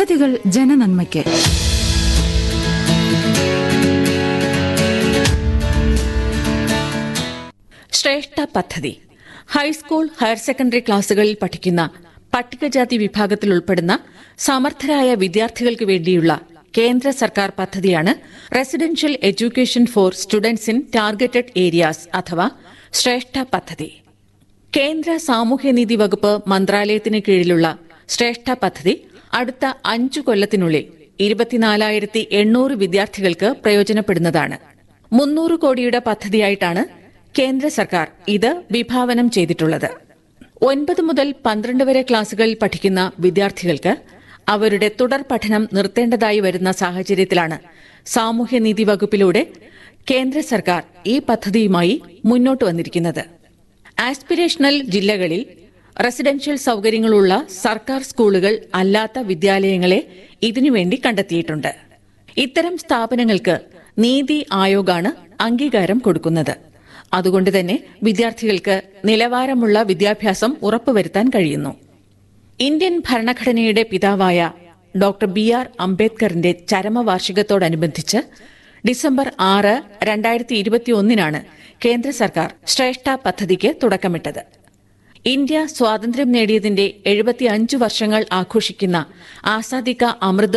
പദ്ധതികൾ ജനനന്മയ്ക്ക് ശ്രേഷ്ഠ പദ്ധതി ഹൈസ്കൂൾ ഹയർ സെക്കൻഡറി ക്ലാസുകളിൽ പഠിക്കുന്ന പട്ടികജാതി വിഭാഗത്തിൽ ഉൾപ്പെടുന്ന സമർത്ഥരായ വിദ്യാർത്ഥികൾക്ക് വേണ്ടിയുള്ള കേന്ദ്ര സർക്കാർ പദ്ധതിയാണ് residential education for students in targeted areas അഥവാ ശ്രേഷ്ഠ പദ്ധതി കേന്ദ്ര സാമൂഹ്യനീതി വകുപ്പ് മന്ത്രാലയത്തിന് കീഴിലുള്ള ശ്രേഷ്ഠ പദ്ധതി അടുത്ത അഞ്ചു കൊല്ലത്തിനുള്ളിൽ ഇരുപത്തിനാലായിരത്തി എണ്ണൂറ് വിദ്യാർത്ഥികൾക്ക് പ്രയോജനപ്പെടുന്നതാണ് മുന്നൂറ് കോടിയുടെ പദ്ധതിയായിട്ടാണ് കേന്ദ്ര സർക്കാർ ഇത് വിഭാവനം ചെയ്തിട്ടുള്ളത് ഒൻപത് മുതൽ പന്ത്രണ്ട് വരെ ക്ലാസുകളിൽ പഠിക്കുന്ന വിദ്യാർത്ഥികൾക്ക് അവരുടെ തുടർ പഠനം നിർത്തേണ്ടതായി വരുന്ന സാഹചര്യത്തിലാണ് സാമൂഹ്യനീതി വകുപ്പിലൂടെ കേന്ദ്ര സർക്കാർ ഈ പദ്ധതിയുമായി മുന്നോട്ട് വന്നിരിക്കുന്നത് ആസ്പിരേഷണൽ ജില്ലകളിൽ റെസിഡൻഷ്യൽ സൌകര്യങ്ങളുള്ള സർക്കാർ സ്കൂളുകൾ അല്ലാത്ത വിദ്യാലയങ്ങളെ ഇതിനുവേണ്ടി കണ്ടെത്തിയിട്ടുണ്ട് ഇത്തരം സ്ഥാപനങ്ങൾക്ക് നീതി ആയോഗാണ് അംഗീകാരം കൊടുക്കുന്നത് അതുകൊണ്ട് തന്നെ വിദ്യാർത്ഥികൾക്ക് നിലവാരമുള്ള വിദ്യാഭ്യാസം ഉറപ്പുവരുത്താൻ കഴിയുന്നു ഇന്ത്യൻ ഭരണഘടനയുടെ പിതാവായ ഡോക്ടർ ബി ആർ അംബേദ്കറിന്റെ ചരമവാർഷികത്തോടനുബന്ധിച്ച് ഡിസംബർ ആറ് രണ്ടായിരത്തി ഇരുപത്തിയൊന്നിനാണ് കേന്ദ്ര സർക്കാർ ശ്രേഷ്ഠ പദ്ധതിക്ക് തുടക്കമിട്ടത് ഇന്ത്യ സ്വാതന്ത്ര്യം നേടിയതിന്റെ എഴുപത്തിയഞ്ച് വർഷങ്ങൾ ആഘോഷിക്കുന്ന ആസാദിക അമൃത്